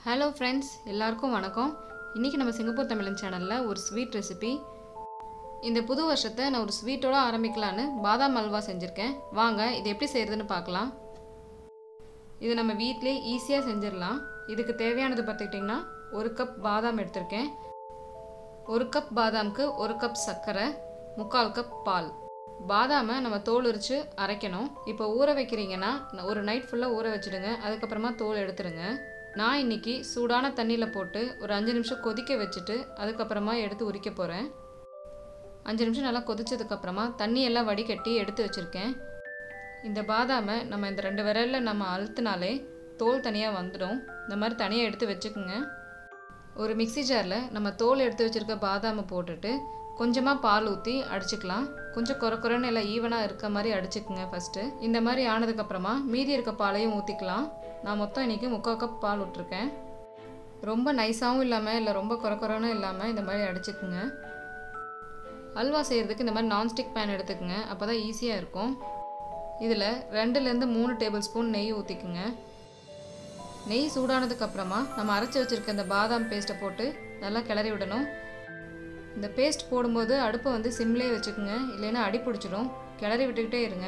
hello friends எல்லாருக்கும் வணக்கம் இன்றைக்கி நம்ம சிங்கப்பூர் தமிழன் சேனலில் ஒரு ஸ்வீட் ரெசிபி இந்த புது வருஷத்தை நான் ஒரு ஸ்வீட்டோட ஆரம்பிக்கலான்னு பாதாம் அல்வா செஞ்சுருக்கேன் வாங்க இது எப்படி செய்கிறதுன்னு பார்க்கலாம் இது நம்ம வீட்டிலே ஈஸியாக செஞ்சிடலாம் இதுக்கு தேவையானது பார்த்துக்கிட்டிங்கன்னா ஒரு கப் பாதாம் எடுத்திருக்கேன் ஒரு கப் பாதாமுக்கு ஒரு கப் சர்க்கரை முக்கால் கப் பால் பாதாமை நம்ம தோல் உரித்து அரைக்கணும் இப்போ ஊற வைக்கிறீங்கன்னா ஒரு நைட் ஃபுல்லாக ஊற வச்சுடுங்க அதுக்கப்புறமா தோல் எடுத்துடுங்க நான் இன்னைக்கு சூடான தண்ணியில் போட்டு ஒரு அஞ்சு நிமிஷம் கொதிக்க வச்சுட்டு அதுக்கப்புறமா எடுத்து உரிக்க போகிறேன் அஞ்சு நிமிஷம் நல்லா கொதிச்சதுக்கப்புறமா தண்ணியெல்லாம் வடிகட்டி எடுத்து வச்சுருக்கேன் இந்த பாதாமை நம்ம இந்த ரெண்டு விரலில் நம்ம அழுத்தினாலே தோல் தனியாக வந்துடும் இந்த மாதிரி தனியாக எடுத்து வச்சுக்கோங்க ஒரு மிக்ஸி ஜாரில் நம்ம தோல் எடுத்து வச்சுருக்க பாதாமை போட்டுட்டு கொஞ்சமாக பால் ஊற்றி அடிச்சுக்கலாம் கொஞ்சம் குறை குறைன்னு எல்லாம் ஈவனாக இருக்க மாதிரி அடிச்சுக்குங்க ஃபஸ்ட்டு இந்த மாதிரி ஆனதுக்கப்புறமா மீதி இருக்க பாலையும் ஊற்றிக்கலாம் நான் மொத்தம் இன்றைக்கி முக்கால் கப் பால் விட்ருக்கேன் ரொம்ப நைஸாகவும் இல்லாமல் இல்லை ரொம்ப குறை குறைன்னு இல்லாமல் இந்த மாதிரி அடிச்சுக்குங்க அல்வா செய்கிறதுக்கு இந்த மாதிரி நான்ஸ்டிக் பேன் எடுத்துக்கோங்க அப்போ தான் ஈஸியாக இருக்கும் இதில் ரெண்டுலேருந்து மூணு டேபிள் ஸ்பூன் நெய் ஊற்றிக்குங்க நெய் சூடானதுக்கப்புறமா நம்ம அரைச்சி வச்சுருக்க இந்த பாதாம் பேஸ்ட்டை போட்டு நல்லா கிளறி விடணும் இந்த பேஸ்ட் போடும்போது அடுப்பை வந்து சிம்லேயே வச்சுக்கோங்க இல்லைன்னா அடி பிடிச்சிடும் கிளறி விட்டுக்கிட்டே இருங்க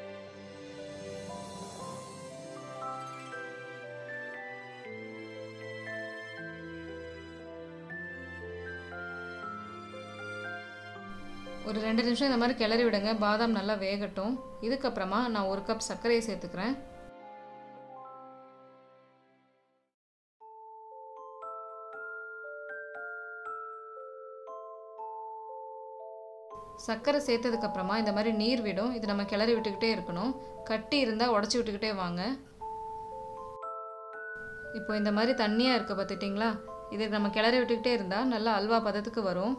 ஒரு ரெண்டு நிமிஷம் இந்த மாதிரி கிளறி விடுங்க பாதாம் நல்லா வேகட்டும் இதுக்கப்புறமா நான் ஒரு கப் சர்க்கரையை சேர்த்துக்கிறேன் சர்க்கரை சேர்த்ததுக்கப்புறமா இந்த மாதிரி நீர் விடும் இது நம்ம கிளறி விட்டுக்கிட்டே இருக்கணும் கட்டி இருந்தால் உடச்சி விட்டுக்கிட்டே வாங்க இப்போ இந்த மாதிரி தண்ணியாக இருக்க பார்த்துட்டிங்களா இது நம்ம கிளறி விட்டுக்கிட்டே இருந்தால் நல்லா அல்வா பதத்துக்கு வரும்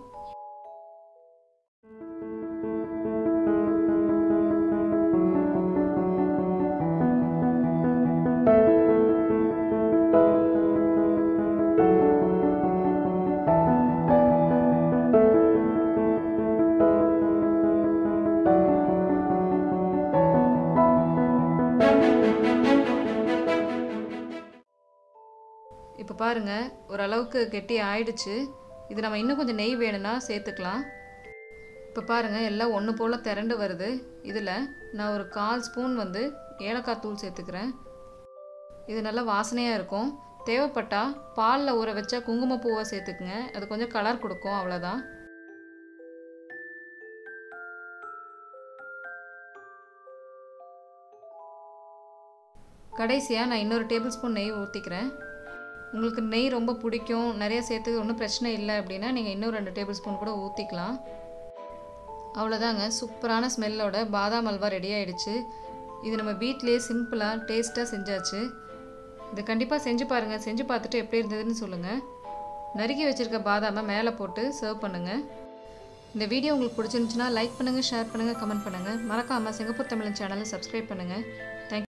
இப்போ பாருங்கள் ஓரளவுக்கு கெட்டி ஆயிடுச்சு இது நம்ம இன்னும் கொஞ்சம் நெய் வேணும்னா சேர்த்துக்கலாம் இப்போ பாருங்கள் எல்லாம் ஒன்று போல் திரண்டு வருது இதில் நான் ஒரு கால் ஸ்பூன் வந்து ஏலக்காய் தூள் சேர்த்துக்கிறேன் இது நல்லா வாசனையாக இருக்கும் தேவைப்பட்டால் பாலில் ஊற வச்சா குங்குமப்பூவை சேர்த்துக்குங்க அது கொஞ்சம் கலர் கொடுக்கும் அவ்வளோதான் கடைசியாக நான் இன்னொரு டேபிள் ஸ்பூன் நெய் ஊற்றிக்கிறேன் உங்களுக்கு நெய் ரொம்ப பிடிக்கும் நிறைய சேர்த்து ஒன்றும் பிரச்சனை இல்லை அப்படின்னா நீங்கள் இன்னும் ரெண்டு டேபிள் ஸ்பூன் கூட ஊற்றிக்கலாம் அவ்வளோதாங்க சூப்பரான ஸ்மெல்லோட பாதாம் அல்வா ரெடி ஆகிடுச்சு இது நம்ம வீட்டிலேயே சிம்பிளாக டேஸ்ட்டாக செஞ்சாச்சு இது கண்டிப்பாக செஞ்சு பாருங்கள் செஞ்சு பார்த்துட்டு எப்படி இருந்ததுன்னு சொல்லுங்கள் நறுக்கி வச்சுருக்க பாதாமை மேலே போட்டு சர்வ் பண்ணுங்கள் இந்த வீடியோ உங்களுக்கு பிடிச்சிருந்துச்சுன்னா லைக் பண்ணுங்கள் ஷேர் பண்ணுங்கள் கமெண்ட் பண்ணுங்கள் மறக்காமல் சிங்கப்பூர் தமிழன் சேனலை சப்ஸ்கிரைப் பண்ணுங்கள் தேங்க்